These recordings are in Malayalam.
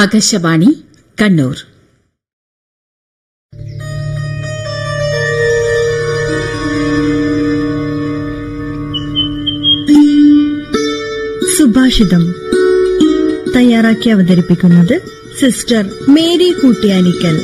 ആകാശവാണി കണ്ണൂർ സുഭാഷിതം തയ്യാറാക്കി അവതരിപ്പിക്കുന്നത് സിസ്റ്റർ മേരി കൂട്ടിയാനിക്കൽ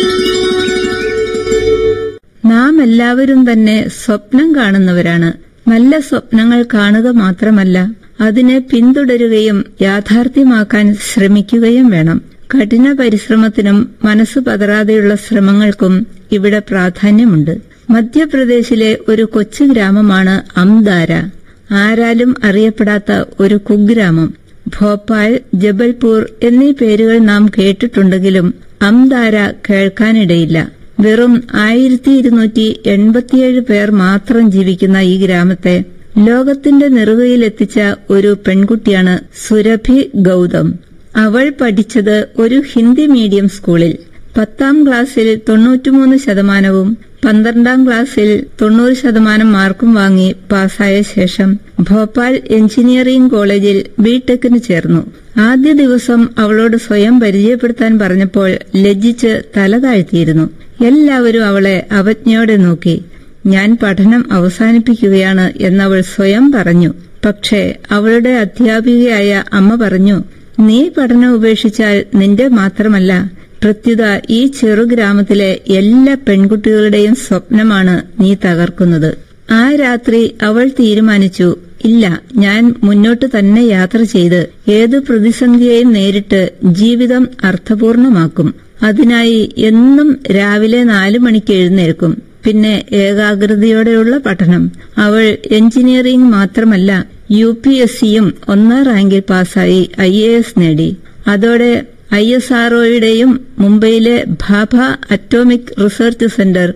നാം എല്ലാവരും തന്നെ സ്വപ്നം കാണുന്നവരാണ് നല്ല സ്വപ്നങ്ങൾ കാണുക മാത്രമല്ല അതിനെ പിന്തുടരുകയും യാഥാർത്ഥ്യമാക്കാൻ ശ്രമിക്കുകയും വേണം കഠിന പരിശ്രമത്തിനും മനസ്സ് പതറാതെയുള്ള ശ്രമങ്ങൾക്കും ഇവിടെ പ്രാധാന്യമുണ്ട് മധ്യപ്രദേശിലെ ഒരു കൊച്ചു ഗ്രാമമാണ് അംദാര ആരാലും അറിയപ്പെടാത്ത ഒരു കുഗ്രാമം ഭോപ്പാൽ ജബൽപൂർ എന്നീ പേരുകൾ നാം കേട്ടിട്ടുണ്ടെങ്കിലും അംദാര കേൾക്കാനിടയില്ല വെറും ആയിരത്തി ഇരുന്നൂറ്റി എൺപത്തിയേഴ് പേർ മാത്രം ജീവിക്കുന്ന ഈ ഗ്രാമത്തെ ലോകത്തിന്റെ നെറുകയിലെത്തിച്ച ഒരു പെൺകുട്ടിയാണ് സുരഭി ഗൌതം അവൾ പഠിച്ചത് ഒരു ഹിന്ദി മീഡിയം സ്കൂളിൽ പത്താം ക്ലാസ്സിൽ തൊണ്ണൂറ്റിമൂന്ന് ശതമാനവും പന്ത്രണ്ടാം ക്ലാസ്സിൽ തൊണ്ണൂറ് ശതമാനം മാർക്കും വാങ്ങി പാസ്സായ ശേഷം ഭോപ്പാൽ എഞ്ചിനീയറിംഗ് കോളേജിൽ ബിടെക്കിന് ചേർന്നു ആദ്യ ദിവസം അവളോട് സ്വയം പരിചയപ്പെടുത്താൻ പറഞ്ഞപ്പോൾ ലജ്ജിച്ച് തല താഴ്ത്തിയിരുന്നു എല്ലാവരും അവളെ അവജ്ഞയോടെ നോക്കി ഞാൻ പഠനം അവസാനിപ്പിക്കുകയാണ് എന്നവൾ സ്വയം പറഞ്ഞു പക്ഷേ അവളുടെ അധ്യാപികയായ അമ്മ പറഞ്ഞു നീ പഠനം ഉപേക്ഷിച്ചാൽ നിന്റെ മാത്രമല്ല പ്രത്യുത ഈ ചെറുഗ്രാമത്തിലെ എല്ലാ പെൺകുട്ടികളുടെയും സ്വപ്നമാണ് നീ തകർക്കുന്നത് ആ രാത്രി അവൾ തീരുമാനിച്ചു ഇല്ല ഞാൻ മുന്നോട്ട് തന്നെ യാത്ര ചെയ്ത് ഏതു പ്രതിസന്ധിയെയും നേരിട്ട് ജീവിതം അർത്ഥപൂർണമാക്കും അതിനായി എന്നും രാവിലെ നാലു മണിക്ക് എഴുന്നേൽക്കും പിന്നെ ഏകാഗ്രതയോടെയുള്ള പഠനം അവൾ എഞ്ചിനീയറിംഗ് മാത്രമല്ല യു പി എസ് സിയും ഒന്നാം റാങ്കിൽ പാസ്സായി ഐ എ എസ് നേടി അതോടെ ഐ എസ് ആർഒയുടെയും മുംബൈയിലെ ഭാഭ അറ്റോമിക് റിസർച്ച് സെന്റർ